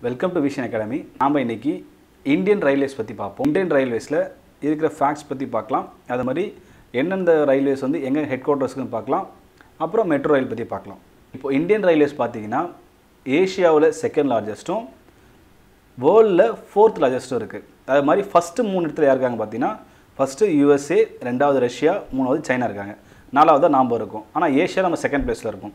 welcome to vision academy நாம் இன்னைக்கு Indian railways பற்றி பார்ப்போம் இந்தியன் ரயில்வேஸில் இருக்கிற ஃபேக்ட்ஸ் பற்றி பார்க்கலாம் அது மாதிரி எந்தெந்த ரயில்வேஸ் வந்து எங்கே ஹெட் குவார்ட்டர்ஸ்க்குன்னு பார்க்கலாம் அப்புறம் மெட்ரோ ரயில் பற்றி பார்க்கலாம் இப்போ இந்தியன் ரயில்வேஸ் பார்த்தீங்கன்னா ஏஷியாவில் செகண்ட் லார்ஜஸ்ட்டும் வேர்ல்டில் ஃபோர்த் லார்ஜஸ்ட்டும் இருக்குது அது மாதிரி ஃபஸ்ட்டு மூணு இடத்துல யார் இருக்காங்க பார்த்தீங்கன்னா ஃபஸ்ட்டு யூஎஸ்ஏ ரெண்டாவது ரஷ்யா மூணாவது சைனா இருக்காங்க நாலாவது நாம் இருக்கும் ஆனால் ஏஷியா நம்ம செகண்ட் பிளேஸில் இருக்கும்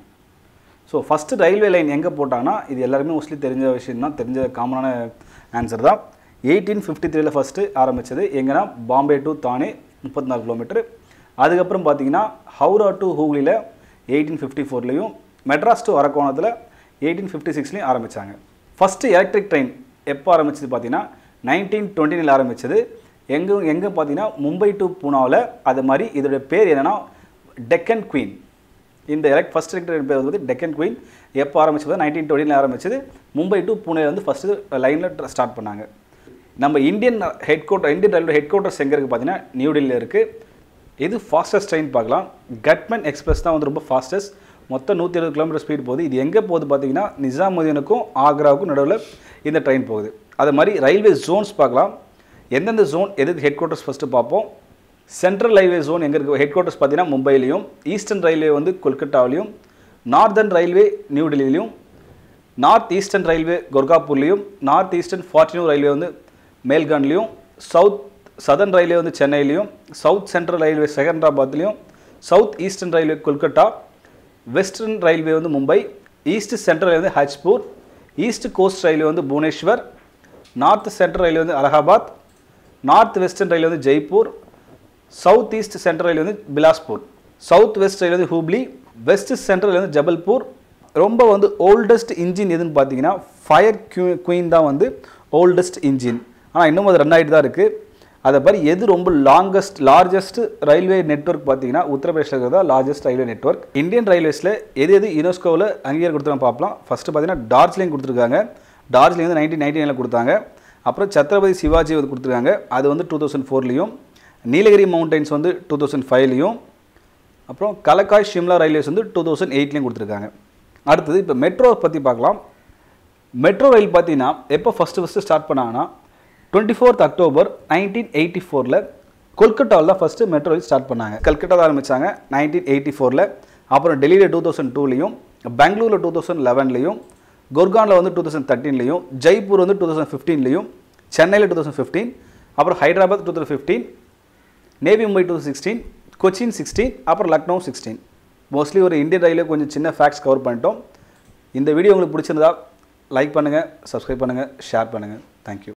ஸோ ஃபஸ்ட்டு ரயில்வே லைன் எங்கே போட்டாங்கன்னா இது எல்லாருமே மோஸ்ட்லி தெரிஞ்ச விஷயம் தான் தெரிஞ்ச காமனான ஆன்சர் தான் எயிட்டீன் ஃபிஃப்டி த்ரீல ஃபஸ்ட்டு ஆரம்பித்தது எங்கன்னா பாம்பே டு தானே முப்பத்தி நாலு கிலோமீட்டர் அதுக்கப்புறம் பார்த்தீங்கன்னா ஹவுரா டு ஹூக்லியில் எயிட்டீன் ஃபிஃப்டி ஃபோர்லேயும் மெட்ராஸ் டு அரக்கோணத்தில் எயிட்டீன் ஃபிஃப்டி சிக்ஸ்லேயும் ஆரம்பித்தாங்க ஃபஸ்ட்டு எலக்ட்ரிக் ட்ரெயின் எப்போ ஆரம்பிச்சது பார்த்தீங்கன்னா நைன்டீன் டுவெண்ட்டினில் ஆரம்பித்தது எங்கே எங்கே பார்த்தீங்கன்னா மும்பை டு பூனாவில் அது மாதிரி இதோடைய பேர் என்னென்னா டெக்கன் குவீன் இந்த எலக்ட் ஃபஸ்ட் எலக்ட்ரிக் பேர் வந்து டெக்கன் குயின் எப்போ ஆரம்பிச்சது நைன்டீன் டுவெண்ட்டியில் ஆரம்பிச்சது மும்பை டு புனே வந்து ஃபஸ்ட்டு லைனில் ஸ்டார்ட் பண்ணாங்க நம்ம Indian head quarter Indian railway head quarters எங்கே இருக்குது பார்த்தீங்கன்னா நியூ டெல்லியில் இருக்குது இது ஃபாஸ்டஸ்ட் ட்ரெயின் பார்க்கலாம் கட்மன் எக்ஸ்பிரஸ் தான் வந்து ரொம்ப ஃபாஸ்டஸ்ட் மொத்தம் நூற்றி எழுபது கிலோமீட்டர் ஸ்பீட் போகுது இது எங்கே போகுது பார்த்தீங்கன்னா நிசாமுதீனுக்கும் ஆக்ராவுக்கும் நடுவில் இந்த ட்ரெயின் போகுது அது மாதிரி ரயில்வே ஜோன்ஸ் பார்க்கலாம் எந்தெந்த ஜோன் எது ஹெட் குவார்ட்டர்ஸ் ஃபஸ்ட்டு பார்ப்போம் சென்ட்ரல் ரயில்வே ஜோன் எங்கே இருக்குது ஹெட் குவார்ட்டர்ஸ் பார்த்தீங்கன்னா மும்பையிலையும் ஈஸ்டர்ன் ரயில்வே வந்து கொல்கட்டாவிலையும் நார்தர்ன் ரயில்வே நியூ டெல்லியிலையும் நார்த் ஈஸ்டர்ன் ரயில்வே கொர்காப்பூர்லேயும் நார்த் ஈஸ்டர்ன் ஃபார்ட்டினூர் ரயில்வே வந்து மேல்கான்லேயும் சவுத் சதர்ன் ரயில்வே வந்து சென்னையிலையும் சவுத் சென்ட்ரல் ரயில்வே செகண்டராபாத்லேயும் south eastern railway Kolkata western railway வந்து மும்பை ஈஸ்ட் சென்ட்ரல் ரயில்வே வந்து ஹஜ்பூர் ஈஸ்ட் கோஸ்ட் ரயில்வே வந்து புவனேஸ்வர் நார்த் சென்ட்ரல் ரயில்வே வந்து அலகாபாத் நார்த் வெஸ்டர்ன் ரயில்வே வந்து Jaipur south east central railway வந்து பிலாஸ்பூர் சவுத் வெஸ்ட் ரயில்வே வந்து ஹூப்ளி வெஸ்ட் சென்ட்ரல் ரயில்வே வந்து ஜபல்பூர் ரொம்ப வந்து ஓல்டஸ்ட் இன்ஜின் எதுன்னு பார்த்தீங்கன்னா ஃபயர் குயின் தான் வந்து ஓல்டஸ்ட் இன்ஜின் ஆனால் இன்னும் அது ரன் ஆகிட்டு தான் இருக்குது அதை மாதிரி எது ரொம்ப லாங்கஸ்ட் லார்ஜஸ்ட் ரயில்வே நெட்ஒர்க் பார்த்தீங்கன்னா உத்தரப்பிரதேசில் இருக்கிறதா லார்ஜஸ்ட் ரயில்வே நெட்ஒர்க் இந்தியன் ரயில்வேஸில் எது எது யுனெஸ்கோவில் அங்கீகாரம் கொடுத்துருவோம் பார்க்கலாம் ஃபஸ்ட்டு பார்த்தீங்கன்னா டார்ஜிலிங் கொடுத்துருக்காங்க டார்ஜிலிங் வந்து நைன்டீன் நைன்டி நைனில் கொடுத்தாங்க அப்புறம் சத்ரபதி சிவாஜி வந்து கொடுத்துருக்காங்க அது வந்து டூ தௌசண்ட் ஃபோர்லேயும் நீலகிரி மவுண்டைன்ஸ் வந்து டூ தௌசண்ட் ஃபைவ்லையும் அப்புறம் கலக்காய் ஷிம்லா ரயில்வேஸ் வந்து டூ தௌசண்ட் எயிட்லேயும் கொடுத்துருக்காங்க அடுத்தது இப்போ மெட்ரோ பற்றி பார்க்கலாம் மெட்ரோ ரயில் பார்த்தீங்கன்னா எப்போ ஃபஸ்ட்டு ஃபஸ்ட்டு ஸ்டார்ட் பண்ணாங்கன்னா twenty fourth October nineteen eighty ஃபோரில் கொல்கட்டாவில் தான் ஃபஸ்ட்டு மெட்ரோ ரயில் ஸ்டார்ட் பண்ணாங்க கல்கட்டாவில் ஆரம்பித்தாங்க நைன்டீன் எயிட்டி ஃபோரில் அப்புறம் டெல்லியில் டூ தௌசண்ட் டூலையும் பெங்களூரில் டூ தௌசண்ட் லெவன்லையும் குர்கானில் வந்து டூ தௌசண்ட் தேர்ட்டீன்லையும் ஜெய்ப்பூர் வந்து டூ தௌசண்ட் ஃபிஃப்டீன்லையும் சென்னையில் டூ தௌசண்ட் ஃபிஃப்டீன் அப்புறம் Hyderabad two thousand fifteen Navi Mumbai two sixteen Cochin sixteen அப்புறம் லக்னோ சிக்ஸ்டீன் மோஸ்ட்லி ஒரு இந்தியன் ரயிலே கொஞ்சம் சின்ன ஃபேக்ட்ஸ் கவர் பண்ணிட்டோம் இந்த வீடியோ உங்களுக்கு பிடிச்சிருந்தா லைக் பண்ணுங்கள் சப்ஸ்கிரைப் பண்ணுங்கள் ஷேர் பண்ணுங்கள் தேங்க்யூ